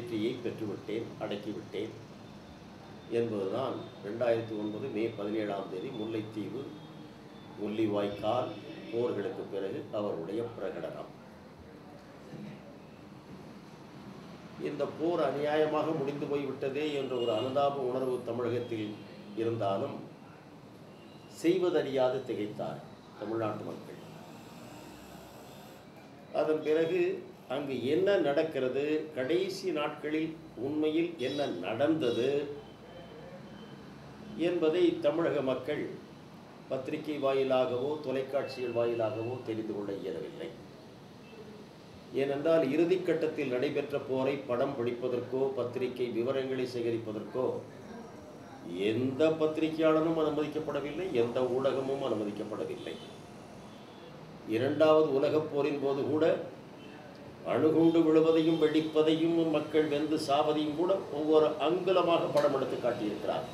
வெற்றியை பெற்றுவிட்டேன் அடக்கிவிட்டேன் என்பதுதான் ரெண்டாயிரத்தி ஒன்பது மே பதினேழாம் தேதி முல்லைத்தீவு முள்ளிவாய்க்கால் போர்களுக்கு பிறகு அவருடைய பிரகடனம் இந்த போர் அநியாயமாக முடிந்து போய்விட்டதே என்ற ஒரு அனுதாப உணர்வு தமிழகத்தில் இருந்தாலும் செய்வதறியாது திகைத்தார் தமிழ்நாட்டு மக்கள் அதன் பிறகு அங்கு என்ன நடக்கிறது கடைசி நாட்களில் உண்மையில் என்ன நடந்தது என்பதை தமிழக மக்கள் பத்திரிகை வாயிலாகவோ தொலைக்காட்சிகள் வாயிலாகவோ தெரிந்து கொள்ள இயலவில்லை ஏனென்றால் இறுதிக்கட்டத்தில் நடைபெற்ற போரை படம் பிடிப்பதற்கோ பத்திரிகை விவரங்களை சேகரிப்பதற்கோ எந்த பத்திரிகையாளனும் அனுமதிக்கப்படவில்லை எந்த ஊடகமும் அனுமதிக்கப்படவில்லை இரண்டாவது உலகப் போரின் போது கூட அணுகுண்டு விழுவதையும் வெடிப்பதையும் மக்கள் வெந்து சாவதையும் கூட ஒவ்வொரு அங்குலமாக படம் எடுத்து காட்டியிருக்கிறார்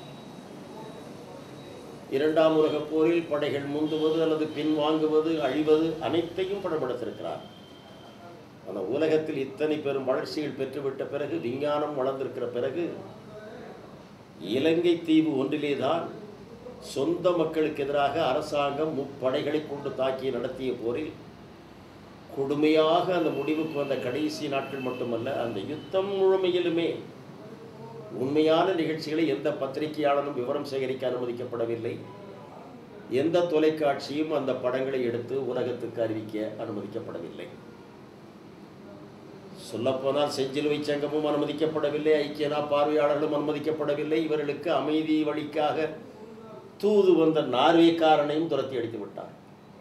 இரண்டாம் உலகப் போரில் படைகள் முந்துவது அல்லது பின்வாங்குவது அழிவது அனைத்தையும் படம் எடுத்திருக்கிறார் அந்த உலகத்தில் இத்தனை பெரும் வளர்ச்சிகள் பெற்றுவிட்ட பிறகு விஞ்ஞானம் வளர்ந்திருக்கிற பிறகு இலங்கை தீவு ஒன்றிலேதான் சொந்த மக்களுக்கு எதிராக அரசாங்கம் முப்படைகளை கொண்டு தாக்கி நடத்திய போரில் கொடுமையாக அந்த முடிவுக்கு வந்த கடைசி நாட்கள் மட்டுமல்ல அந்த யுத்தம் முழுமையிலுமே உண்மையான நிகழ்ச்சிகளை எந்த பத்திரிகையாளனும் விவரம் சேகரிக்க அனுமதிக்கப்படவில்லை எந்த தொலைக்காட்சியும் அந்த படங்களை எடுத்து உலகத்துக்கு அறிவிக்க அனுமதிக்கப்படவில்லை சொல்லப்போனால் செஞ்சிலுவை சங்கமும் அனுமதிக்கப்படவில்லை ஐக்கியனா பார்வையாளர்களும் அனுமதிக்கப்படவில்லை இவர்களுக்கு அமைதி வழிக்காக தூது வந்த நார்வேக்காரனையும் துரத்தி அடித்து விட்டார்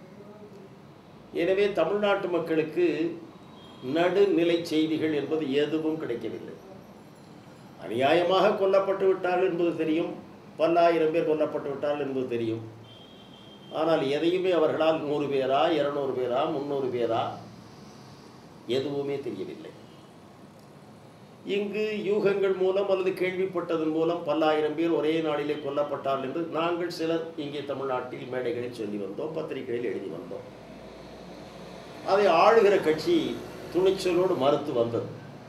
எனவே தமிழ்நாட்டு மக்களுக்கு நடுநிலை செய்திகள் என்பது எதுவும் கிடைக்கவில்லை அநியாயமாக கொல்லப்பட்டு விட்டார்கள் என்பது தெரியும் பல்லாயிரம் பேர் கொல்லப்பட்டு விட்டார்கள் என்பது தெரியும் ஆனால் எதையுமே அவர்களால் நூறு பேரா இருநூறு பேரா முந்நூறு பேரா எதுவுமே தெரியவில்லை இங்கு யூகங்கள் மூலம் அல்லது கேள்விப்பட்டதன் மூலம் பல்லாயிரம் பேர் ஒரே நாளிலே கொல்லப்பட்டார்கள் என்று நாங்கள் சிலர் இங்கே தமிழ்நாட்டில் மேடைகளில் சொல்லி வந்தோம் பத்திரிகைகளில் எழுதி வந்தோம் அதை ஆளுகிற கட்சி துணிச்சலோடு மறுத்து வந்தது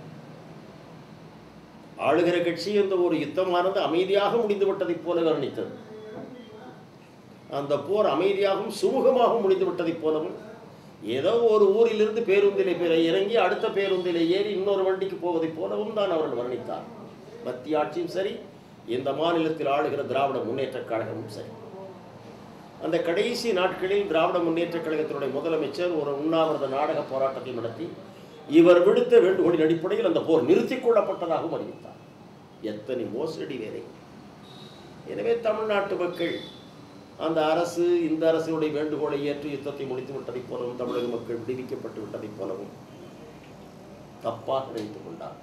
ஆளுகிற கட்சி இந்த ஒரு யுத்தமானது அமைதியாக முடிந்து விட்டதைப் போல வர்ணித்தது அந்த போர் அமைதியாகவும் சுமூகமாகவும் முடிந்து விட்டதைப் போலவும் ஏதோ ஒரு ஊரிலிருந்து பேருந்திலே பேர இறங்கி அடுத்த பேருந்திலே ஏறி இன்னொரு வண்டிக்கு போவதைப் போலவும் தான் அவர்கள் வர்ணித்தார் மத்திய ஆட்சியும் சரி இந்த மாநிலத்தில் ஆளுகிற திராவிட முன்னேற்றக் கழகமும் சரி அந்த கடைசி நாட்களில் திராவிட முன்னேற்றக் கழகத்தினுடைய முதலமைச்சர் ஒரு உண்ணாவிரத நாடக போராட்டத்தை நடத்தி இவர் விடுத்த வேண்டுகோளின் அடிப்படையில் அந்த போர் நிறுத்திக் கொள்ளப்பட்டதாகவும் அறிவித்தார் எத்தனை மோசடி வேலை எனவே தமிழ்நாட்டு மக்கள் அந்த அரசு இந்த அரசினுடைய வேண்டுகோளை ஏற்று யுத்தத்தை முடித்து விட்டதைப் போலவும் தமிழக மக்கள் விடுவிக்கப்பட்டு விட்டதைப் போலவும் தப்பாக நினைத்துக் கொண்டார்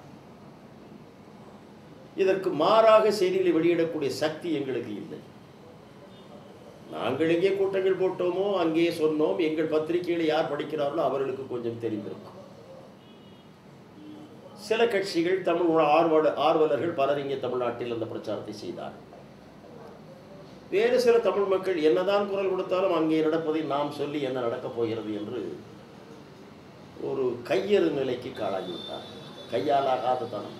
இதற்கு மாறாக செய்திகளை வெளியிடக்கூடிய சக்தி எங்களுக்கு இல்லை நாங்கள் எங்கே கூட்டங்கள் போட்டோமோ அங்கே சொன்னோம் எங்கள் பத்திரிகைகளை யார் படிக்கிறார்களோ அவர்களுக்கு கொஞ்சம் தெரிந்திருக்கும் சில கட்சிகள் தமிழ் ஆர்வல ஆர்வலர்கள் பலர் இங்கே தமிழ்நாட்டில் அந்த பிரச்சாரத்தை செய்தார்கள் வேறு சில தமிழ் மக்கள் என்னதான் குரல் கொடுத்தாலும் அங்கே நடப்பதை நாம் சொல்லி என்ன நடக்கப் போகிறது என்று ஒரு கையறு நிலைக்கு காலாகிவிட்டார் கையாலாகாத தனம்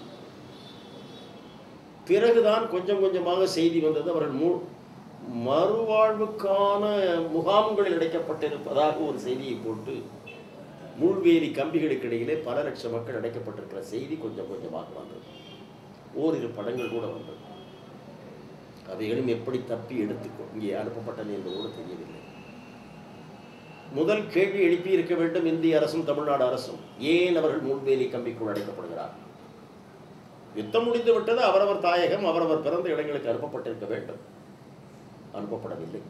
பிறகுதான் கொஞ்சம் கொஞ்சமாக செய்தி வந்தது அவர்கள் மு மறுவாழ்வுக்கான முகாம்களில் அடைக்கப்பட்டிருப்பதாக ஒரு செய்தியை போட்டு முள்வேலி கம்பிகளுக்கு இடையிலே பல லட்சம் மக்கள் அடைக்கப்பட்டிருக்கிற செய்தி கொஞ்சம் கொஞ்சமாக வந்தது ஓரிரு படங்கள் கூட வந்தது அவைகளும் எப்படி தப்பி எடுத்து இங்கே அனுப்பப்பட்டது என்று கூட தெரியவில்லை முதல் கேள்வி எழுப்பி இருக்க வேண்டும் இந்திய அரசும் தமிழ்நாடு அரசும் ஏன் அவர்கள் முள்வேலி கம்பிக்குள் அடைக்கப்படுகிறார் யுத்தம் முடிந்து விட்டது அவரவர் தாயகம் அவரவர் பிறந்த இடங்களுக்கு அனுப்பப்பட்டிருக்க வேண்டும் அனுப்பப்படவில்லை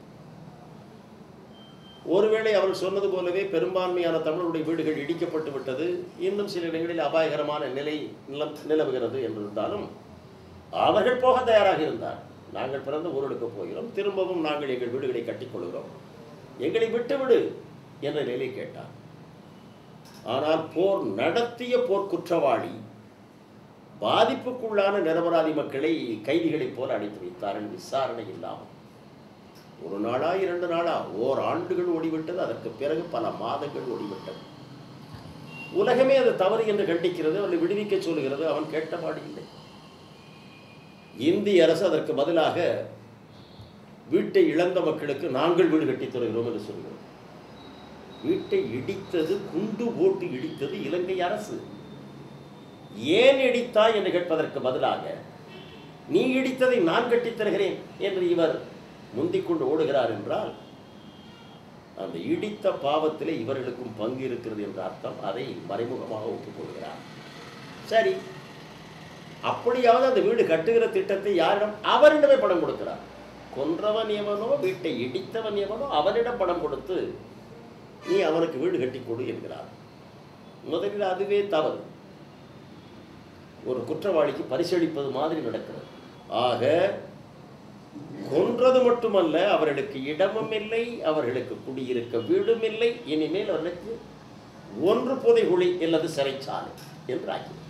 ஒருவேளை அவர்கள் சொன்னது போலவே பெரும்பான்மையான தமிழருடைய வீடுகள் இடிக்கப்பட்டு விட்டது இன்னும் சில இடங்களில் அபாயகரமான நிலை நிலம் நிலவுகிறது என்றிருந்தாலும் அவர்கள் போக தயாராக இருந்தார் நாங்கள் பிறந்த ஊர்களுக்கு போகிறோம் திரும்பவும் நாங்கள் எங்கள் வீடுகளை கட்டிக்கொள்கிறோம் எங்களை விட்டுவிடு என்ற நிலை கேட்டார் ஆனால் போர் நடத்திய போர் குற்றவாளி பாதிப்புக்குள்ளான நிரபராதி மக்களை கைதிகளைப் போல அடைத்து வைத்தார்கள் விசாரணை இல்லாமல் ஒரு நாளா இரண்டு நாளா ஓர் ஆண்டுகள் ஓடிவிட்டது அதற்கு பிறகு பல மாதங்கள் ஓடிவிட்டது உலகமே அது தவறு என்று கண்டிக்கிறது அவனை விடுவிக்க சொல்லுகிறது அவன் கேட்டபாடு இல்லை இந்திய அரசு அதற்கு பதிலாக வீட்டை இழந்த மக்களுக்கு நாங்கள் வீடு கட்டித் தருகிறோம் என்று சொல்கிறோம் வீட்டை இடித்தது குண்டு போட்டு இடித்தது இலங்கை அரசு ஏன் இடித்தாய் என்று கேட்பதற்கு பதிலாக நீ இடித்ததை நான் கட்டித் தருகிறேன் என்று இவர் முந்திக் கொண்டு ஓடுகிறார் என்றால் அந்த இடித்த பாவத்திலே இவர்களுக்கும் பங்கு இருக்கிறது என்ற அர்த்தம் அதை மறைமுகமாக ஒப்புக்கொள்கிறார் சரி அப்படியாவது அந்த வீடு கட்டுகிற திட்டத்தை யாரிடம் அவரிடமே பணம் கொடுக்கிறார் கொன்றவன் எவனோ வீட்டை இடித்தவன் எவனோ அவனிடம் பணம் கொடுத்து நீ அவனுக்கு வீடு கட்டி கொடு என்கிறார் முதலில் அதுவே தவறு ஒரு குற்றவாளிக்கு பரிசளிப்பது மாதிரி நடக்கிறது ஆக கொன்றது மட்டுமல்ல அவர்களுக்கு இடமும் இல்லை அவர்களுக்கு குடியிருக்க வீடும் இல்லை இனிமேல் அவர்களுக்கு ஒன்று புதைகுழி அல்லது சிறைச்சாலை என்று ஆக்கிவிட்டார்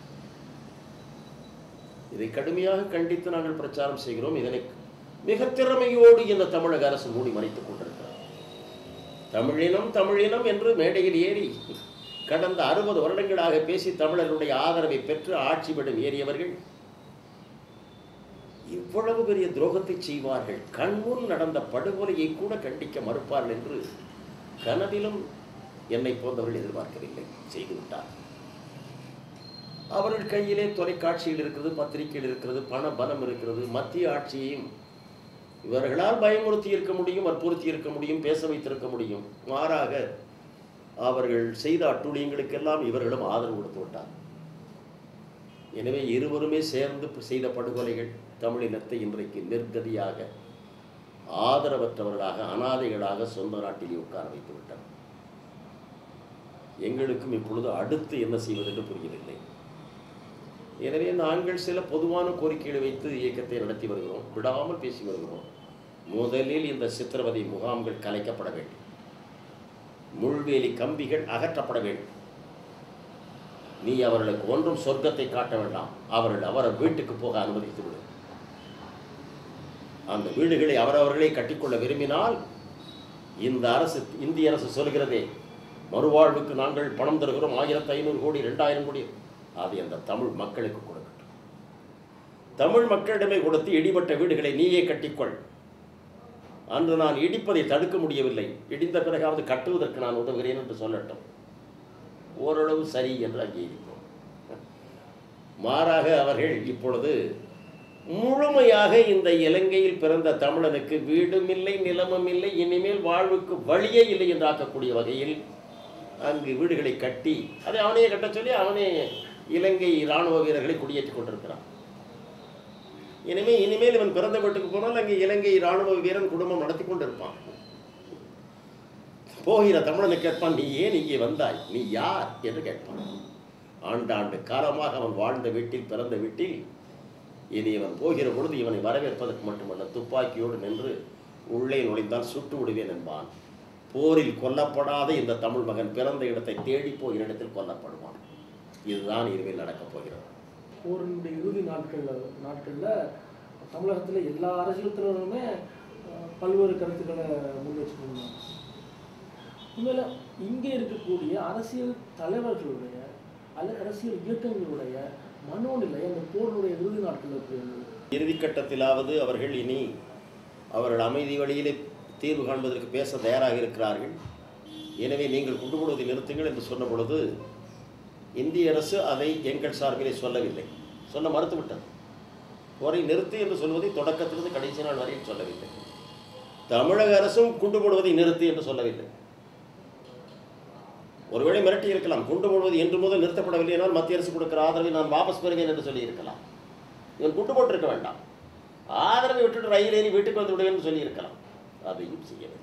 இதை கடுமையாக கண்டித்து நாங்கள் பிரச்சாரம் செய்கிறோம் இதனை மிக திறமையோடு இந்த தமிழக அரசு மூடி மறைத்துக் கொண்டிருக்கிறார் தமிழினம் தமிழினம் என்று மேடையில் ஏறி கடந்த அறுபது வருடங்களாக பேசி தமிழர்களுடைய ஆதரவை பெற்று ஆட்சி படம் ஏறியவர்கள் இவ்வளவு பெரிய துரோகத்தை செய்வார்கள் கண்முன் நடந்த படுகொலையை கூட கண்டிக்க மறுப்பார்கள் என்று கனவிலும் என்னை போன்றவர்கள் எதிர்பார்க்கவில்லை செய்துவிட்டார் அவர்கள் கையிலே தொலைக்காட்சியில் இருக்கிறது பத்திரிகையில் இருக்கிறது பண பலம் இருக்கிறது மத்திய ஆட்சியையும் இவர்களால் பயமுறுத்தி இருக்க முடியும் வற்புறுத்தி இருக்க முடியும் பேச வைத்திருக்க முடியும் மாறாக அவர்கள் செய்த அட்டுழியங்களுக்கெல்லாம் இவர்களும் ஆதரவு கொடுத்து விட்டார் எனவே இருவருமே சேர்ந்து செய்த படுகொலைகள் தமிழினத்தை இன்றைக்கு நிர்கதியாக ஆதரவற்றவர்களாக அனாதைகளாக சொந்த நாட்டிலே உட்கார வைத்து விட்டனர் எங்களுக்கும் இப்பொழுது அடுத்து என்ன செய்வது என்று புரியவில்லை எனவே நாங்கள் சில பொதுவான கோரிக்கைகளை வைத்து இயக்கத்தை நடத்தி வருகிறோம் விடாமல் பேசி வருகிறோம் முதலில் இந்த சித்திரவதை முகாம்கள் கலைக்கப்பட வேண்டும் முள்வேலி கம்பிகள் அகற்றப்பட வேண்டும் நீ அவர்களுக்கு ஒன்றும் சொர்க்கத்தை காட்ட வேண்டாம் அவர்கள் அவரவர் வீட்டுக்கு போக அனுமதித்து விடு அந்த வீடுகளை அவரவர்களே கட்டிக்கொள்ள விரும்பினால் இந்த அரசு இந்திய அரசு சொல்கிறதே மறுவாழ்வுக்கு நாங்கள் பணம் தருகிறோம் ஆயிரத்தி ஐநூறு கோடி ரெண்டாயிரம் கோடி அதை அந்த தமிழ் மக்களுக்கு கொடுக்கட்டும் தமிழ் மக்களிடமே கொடுத்து இடிபட்ட வீடுகளை நீயே கட்டிக்கொள் அன்று நான் இடிப்பதை தடுக்க முடியவில்லை இடிந்த பிறகாவது கட்டுவதற்கு நான் உதவுகிறேன் என்று சொல்லட்டும் ஓரளவு சரி என்று அங்கீகரிப்போம் மாறாக அவர்கள் இப்பொழுது முழுமையாக இந்த இலங்கையில் பிறந்த தமிழனுக்கு வீடும் இல்லை நிலமும் இல்லை இனிமேல் வாழ்வுக்கு வழியே இல்லை என்று ஆக்கக்கூடிய வகையில் அங்கு வீடுகளை கட்டி அதை அவனையே கட்டச் சொல்லி அவனே இலங்கை இராணுவ வீரர்களை குடியேற்றிக் கொண்டிருக்கிறான் இனிமே இனிமேல் இவன் பிறந்த வீட்டுக்கு போனால் அங்கே இலங்கை இராணுவ வீரன் குடும்பம் நடத்தி கொண்டிருப்பான் போகிற தமிழனை கேட்பான் நீ ஏன் இங்கே வந்தாய் நீ யார் என்று கேட்பான் ஆண்டாண்டு காலமாக அவன் வாழ்ந்த வீட்டில் பிறந்த வீட்டில் இனி இவன் போகிற பொழுது இவனை வரவேற்பதற்கு மட்டுமல்ல துப்பாக்கியோடு நின்று உள்ளே நுழைந்தால் சுட்டு விடுவேன் என்பான் போரில் கொல்லப்படாத இந்த தமிழ் மகன் பிறந்த இடத்தை தேடி போகிற இடத்தில் கொல்லப்படுவான் இதுதான் இனிமேல் நடக்கப் போகிறது போரினுடைய இறுதி நாட்களில் நாட்களில் தமிழகத்தில் எல்லா அரசியல் தலைவருமே அஹ், பல்வேறு கருத்துக்களை முன் வச்சுருந்தாங்க உண்மையில இங்கே இருக்கக்கூடிய அரசியல் தலைவர்களுடைய அல்லது அரசியல் இயக்கங்களுடைய மனோநிலை அந்த போரினுடைய இறுதி நாட்களில் எப்படி இருந்தது இறுதிக்கட்டத்திலாவது அவர்கள் இனி அவர்கள் அமைதி வழியிலே தீர்வு காண்பதற்கு பேச தயாராக இருக்கிறார்கள் எனவே நீங்கள் கொண்டு போடுவதை நிறுத்துங்கள் என்று சொன்ன பொழுது இந்திய அரசு அதை எங்கள் சார்பிலே சொல்லவில்லை சொல்ல மறுத்துவிட்டது போரை நிறுத்து என்று சொல்வதை தொடக்கத்திலிருந்து கடைசி நாள் வரையில் சொல்லவில்லை தமிழக அரசும் குண்டு போடுவதை நிறுத்து என்று சொல்லவில்லை ஒருவேளை மிரட்டி இருக்கலாம் குண்டு போடுவது என்று முதல் நிறுத்தப்படவில்லை என்றால் மத்திய அரசு கொடுக்கிற ஆதரவை நான் வாபஸ் பெறுவேன் என்று சொல்லி இருக்கலாம் இவன் குண்டு போட்டிருக்க வேண்டாம் ஆதரவை விட்டுட்டு ரயில் ஏறி வீட்டுக்கு வந்து விடுவேன்னு சொல்லியிருக்கலாம் அதையும் செய்யவில்லை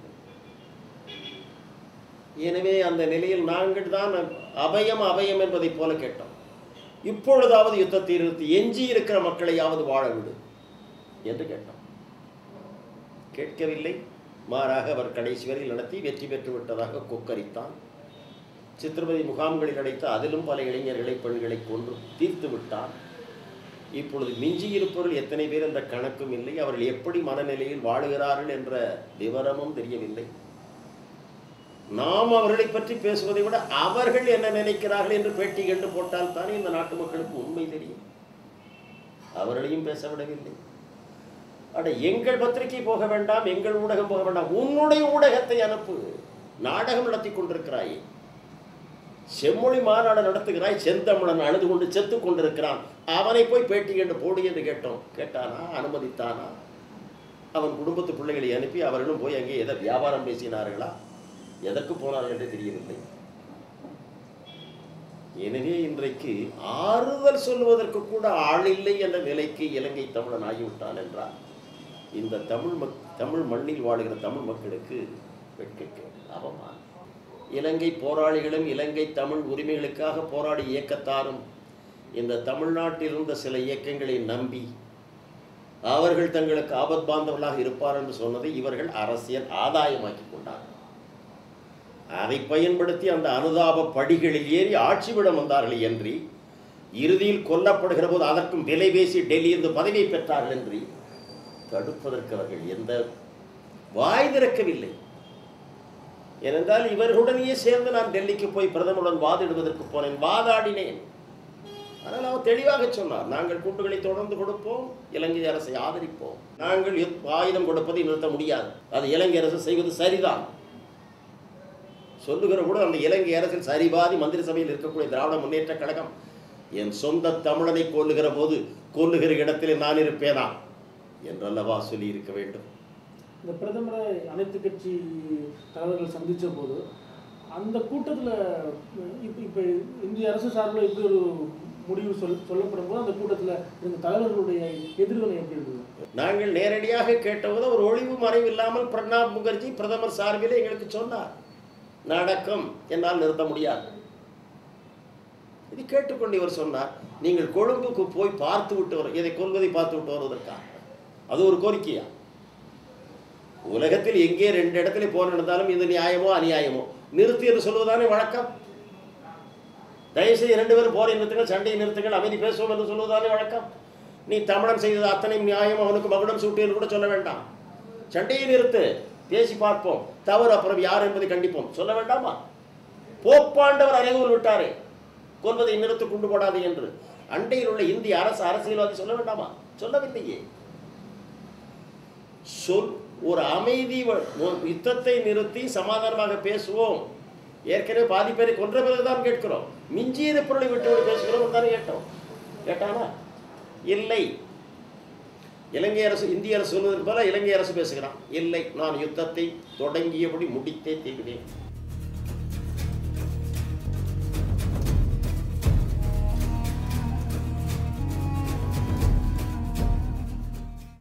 எனவே அந்த நிலையில் நாங்கள் தான் அபயம் அபயம் என்பதைப் போல கேட்டோம் இப்பொழுதாவது யுத்தத்தை நிறுத்தி எஞ்சி இருக்கிற மக்களையாவது வாழ விடு என்று கேட்டோம் கேட்கவில்லை மாறாக அவர் கடைசி வரையில் நடத்தி வெற்றி பெற்று விட்டதாக கொக்கரித்தான் சித்திரபதி முகாம்களில் அடைத்த அதிலும் பல இளைஞர்களை பெண்களை கொன்று தீர்த்து விட்டார் இப்பொழுது மிஞ்சி இருப்பவர்கள் எத்தனை பேர் என்ற கணக்கும் இல்லை அவர்கள் எப்படி மனநிலையில் வாழுகிறார்கள் என்ற விவரமும் தெரியவில்லை நாம் அவர்களை பற்றி பேசுவதை விட அவர்கள் என்ன நினைக்கிறார்கள் என்று பேட்டி கண்டு போட்டால் தானே இந்த நாட்டு மக்களுக்கு உண்மை தெரியும் அவர்களையும் பேச விடவில்லை அட எங்கள் பத்திரிகை போக வேண்டாம் எங்கள் ஊடகம் போக வேண்டாம் உன்னுடைய ஊடகத்தை அனுப்பு நாடகம் நடத்தி கொண்டிருக்கிறாயே செம்மொழி மாநாடு நடத்துகிறாய் செந்தமிழன் அழுது கொண்டு செத்து கொண்டிருக்கிறான் அவனை போய் பேட்டி கண்டு போடு என்று கேட்டோம் கேட்டானா அனுமதித்தானா அவன் குடும்பத்து பிள்ளைகளை அனுப்பி அவர்களும் போய் அங்கே எதை வியாபாரம் பேசினார்களா எதற்கு போனார்கள் என்று தெரியவில்லை எனவே இன்றைக்கு ஆறுதல் சொல்வதற்கு கூட ஆள் இல்லை என்ற நிலைக்கு இலங்கை தமிழன் ஆகிவிட்டான் என்றால் இந்த தமிழ் மக் தமிழ் மண்ணில் வாழுகிற தமிழ் மக்களுக்கு வெட்கக்கேடு அவமானம் இலங்கை போராளிகளும் இலங்கை தமிழ் உரிமைகளுக்காக போராடி இயக்கத்தாரும் இந்த தமிழ்நாட்டில் இருந்த சில இயக்கங்களை நம்பி அவர்கள் தங்களுக்கு ஆபத் பாந்தவர்களாக இருப்பார் என்று சொன்னதை இவர்கள் அரசியல் ஆதாயமாக்கி கொண்டார்கள் அதை பயன்படுத்தி அந்த அனுதாப படிகளில் ஏறி ஆட்சிவிடம் வந்தார்கள் என்று இறுதியில் கொல்லப்படுகிற போது அதற்கும் விலை பேசி டெல்லியிலிருந்து பதவியை பெற்றார்கள் என்று தடுப்பதற்கு அவர்கள் எந்த வாய் திறக்கவில்லை ஏனென்றால் இவர்களுடனேயே சேர்ந்து நான் டெல்லிக்கு போய் பிரதமருடன் வாதிடுவதற்கு போனேன் வாதாடினேன் ஆனால் அவர் தெளிவாக சொன்னார் நாங்கள் கூட்டுகளை தொடர்ந்து கொடுப்போம் இலங்கை அரசை ஆதரிப்போம் நாங்கள் யுத்- ஆயுதம் கொடுப்பதை நிறுத்த முடியாது அது இலங்கை அரசு செய்வது சரிதான் சொல்லுகிற கூட அந்த இலங்கை அரசில் சரிபாதி மந்திரி சபையில் இருக்கக்கூடிய திராவிட முன்னேற்ற கழகம் என் சொந்த தமிழனை கொல்லுகிற போது கொல்லுகிற இடத்திலே நான் இருப்பேனா என்றல்லவா சொல்லி இருக்க வேண்டும் இந்த பிரதமரை அனைத்து கட்சி தலைவர்கள் சந்திச்ச போது அந்த கூட்டத்தில் இப்போ இப்போ இந்திய அரசு சார்பில் இப்படி ஒரு முடிவு சொல் சொல்லப்படும் போது அந்த கூட்டத்தில் இந்த தலைவர்களுடைய எதிர்வினை எப்படி இருந்தது நாங்கள் நேரடியாக கேட்டபோது ஒரு ஒளிவு மறைவு இல்லாமல் பிரணாப் முகர்ஜி பிரதமர் சார்பில் எங்களுக்கு சொன்னார் நடக்கும் என்னால் நிறுத்த முடியாது இது கேட்டுக்கொண்டு இவர் சொன்னார் நீங்கள் கொழும்புக்கு போய் பார்த்து விட்டு வர இதை கொள்வதை பார்த்து விட்டு வருவதற்காக அது ஒரு கோரிக்கையா உலகத்தில் எங்கே ரெண்டு இடத்துல போர் நடந்தாலும் இது நியாயமோ அநியாயமோ நிறுத்து என்று சொல்வதானே வழக்கம் தயவுசெய்து இரண்டு பேரும் போரை நிறுத்துங்கள் சண்டையை நிறுத்துங்கள் அமைதி பேசுவோம் என்று சொல்வதானே வழக்கம் நீ தமிழன் செய்தது அத்தனை நியாயம் அவனுக்கு மகுடம் சூட்டு என்று கூட சொல்ல வேண்டாம் சண்டையை நிறுத்து பேசி பார்ப்போம் தவறு அப்புறம் யார் என்பதை கண்டிப்போம் சொல்ல வேண்டாமா போப்பாண்டவர் அறிவுறு விட்டாரே கொல்வதை நிறுத்து கொண்டு போடாது என்று அண்டையில் உள்ள இந்திய அரசு அரசியல்வாதி சொல்ல வேண்டாமா சொல்லவில்லையே சொல் ஒரு அமைதி வ- ஒ- யுத்தத்தை நிறுத்தி சமாதானமாக பேசுவோம் ஏற்கனவே பாதி பேரை கொன்ற பிறகுதான் கேட்கிறோம் மிஞ்சியது பொருளை விட்டு விட்டு பேசுகிறோம் தானே கேட்டோம் கேட்டானா இல்லை இலங்கை அரசு இந்திய அரசு சொல்வதற்கு போல இலங்கை அரசு பேசுகிறான் இல்லை நான் யுத்தத்தை தொடங்கியபடி முடித்தே தீர்வேன்